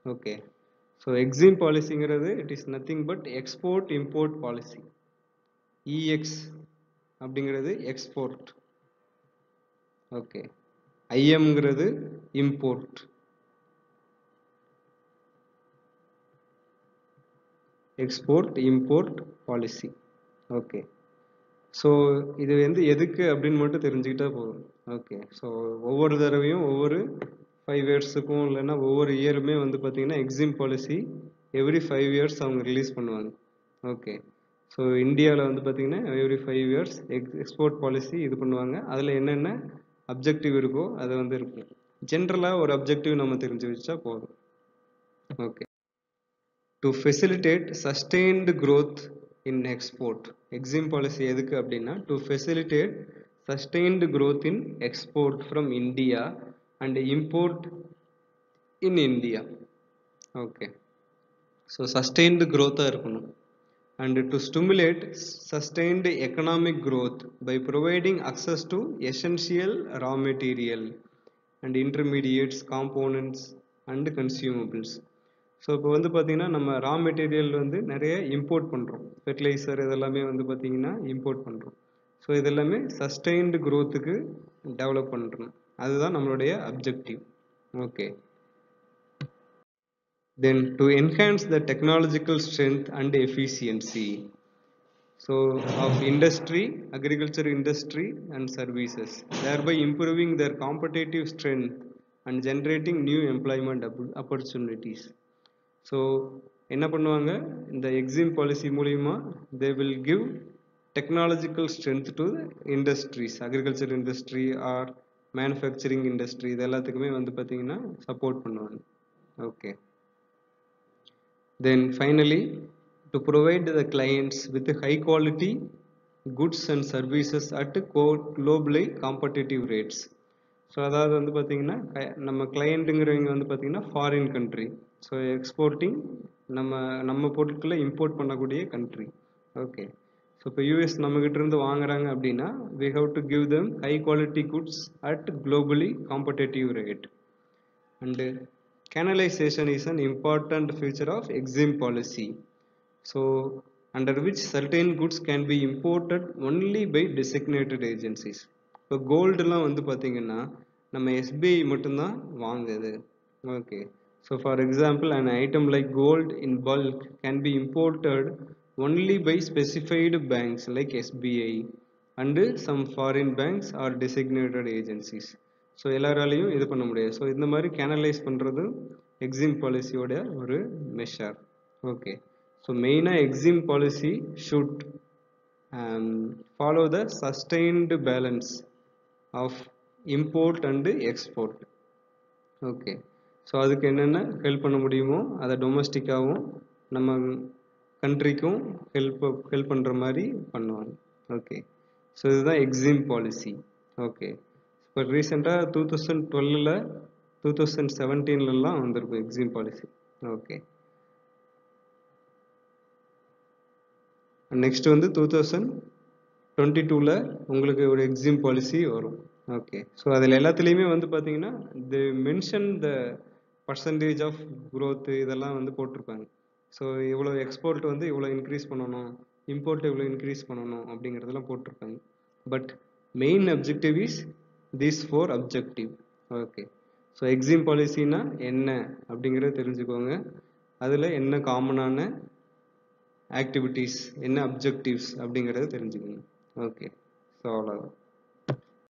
okay so EXIM பாலிசிங்கிறது it is nothing but export import policy EX அப்படிங்கிறது export okay ஐஎம்ங்கிறது import export import policy okay so இது வந்து எதுக்கு அப்படின்னு மட்டும் தெரிஞ்சுக்கிட்டா போதும் ஓகே ஸோ ஒவ்வொரு தடவையும் ஒவ்வொரு ஃபைவ் இயர்ஸுக்கும் இல்லைன்னா ஒவ்வொரு இயருமே வந்து பார்த்தீங்கன்னா EXIM policy every five years அவங்க ரிலீஸ் பண்ணுவாங்க ஓகே ஸோ இந்தியாவில் வந்து பார்த்தீங்கன்னா every five years ex export policy இது பண்ணுவாங்க அதில் என்னென்ன அப்ஜெக்டிவ் இருக்கோ அது வந்து இருக்கும் ஜென்ரலாக ஒரு அப்ஜெக்டிவ் நம்ம தெரிஞ்சு வச்சா போதும் okay to facilitate sustained growth in export EXIM policy எதுக்கு அப்படின்னா to facilitate sustained growth in export from India and import in India okay so sustained growth-ஆ இருக்கணும் and to stimulate sustained economic growth by providing access to essential raw material and intermediates components and consumables so இப்போ வந்து பார்த்தீங்கன்னா நம்ம raw material வந்து நிறைய import பண்ணுறோம் fertiliser இதெல்லாமே வந்து பார்த்தீங்கன்னா இம்போர்ட் பண்ணுறோம் ஸோ இதெல்லாமே சஸ்டெயின்டு க்ரோத்துக்கு டெவலப் பண்ணுறோம் அதுதான் நம்மளுடைய objective okay then to enhance the technological strength and efficiency so of industry agriculture industry and services thereby improving their competitive strength and generating new employment opp- opportunities so என்ன பண்ணுவாங்க இந்த EXIM policy மூலிமா they will give technological strength to industries agriculture industry or manufacturing industry இது எல்லாத்துக்குமே வந்து பார்த்தீங்கன்னா support பண்ணுவாங்க okay then finally to provide the clients with high quality goods and services at co- globally competitive rates so அதாவது வந்து பார்த்தீங்கன்னா க- நம்ம கிளையண்ட்டுங்கிறவங்க வந்து பார்த்தீங்கன்னா ஃபாரின் கண்ட்ரி ஸோ எக்ஸ்போர்ட்டிங் நம்ம நம்ம பொருட்களை இம்போர்ட் பண்ணக்கூடிய கண்ட்ரி ஓகே ஸோ இப்போ யூஎஸ் நம்மகிட்ட இருந்து வாங்குறாங்க அப்படின்னா we have to give them high quality goods at globally competitive rate and canalization is an important feature of exim policy so under which certain goods can be imported only by designated agencies இப்போ கோல்டுலாம் வந்து பார்த்தீங்கன்னா நம்ம SBI மட்டும்தான் வாங்குது okay so for example an item like gold in bulk can be imported only by specified banks like SBI and some foreign banks or designated agencies so எல்லாராலையும் இது பண்ண முடியாது ஸோ இந்த மாதிரி கேனலைஸ் பண்ணுறது எக்ஸிம் பாலிசியோட ஒரு மெஷர் ஓகே ஸோ மெயினாக EXIM policy should follow the sustained balance of import and export okay so அதுக்கு என்னென்ன ஹெல்ப் பண்ண முடியுமோ அதை டொமஸ்டிக்காகவும் நம்ம கண்ட்ரிக்கும் ஹெல்ப் ஹெல்ப் பண்ணுற மாதிரி பண்ணுவாங்க ஓகே ஸோ இதுதான் எக்ஸிம் பாலிசி ஓகே இப்போ ரீசெண்டாக டூ தௌசண்ட் டுவெல்லில் டூ தௌசண்ட் செவன்டீன்லலாம் வந்திருக்கும் எக்ஸிம் பாலிசி ஓகே நெக்ஸ்ட் வந்து டூ தௌசண்ட் டுவெண்ட்டி டூவில் உங்களுக்கு ஒரு எக்ஸிம் பாலிசி வரும் ஓகே ஸோ அதில் எல்லாத்துலேயுமே வந்து பார்த்தீங்கன்னா they mention the percentage of growth இதெல்லாம் வந்து போட்டிருப்பாங்க ஸோ இவ்வளோ எக்ஸ்போர்ட் வந்து இவ்வளோ இன்க்ரீஸ் பண்ணணும் இம்போர்ட் இவ்வளோ இன்க்ரீஸ் பண்ணணும் அப்படிங்கிறதெல்லாம் போட்டிருப்பாங்க but main objective is these four objective okay so EXIM பாலிசினா என்ன அப்படிங்கிறத தெரிஞ்சுக்கோங்க அதில் என்ன காமனான ஆக்டிவிட்டீஸ் என்ன அப்ஜெக்டிவ்ஸ் அப்படிங்கிறத தெரிஞ்சுக்கணும் ஓகே ஸோ அவ்வளோதான்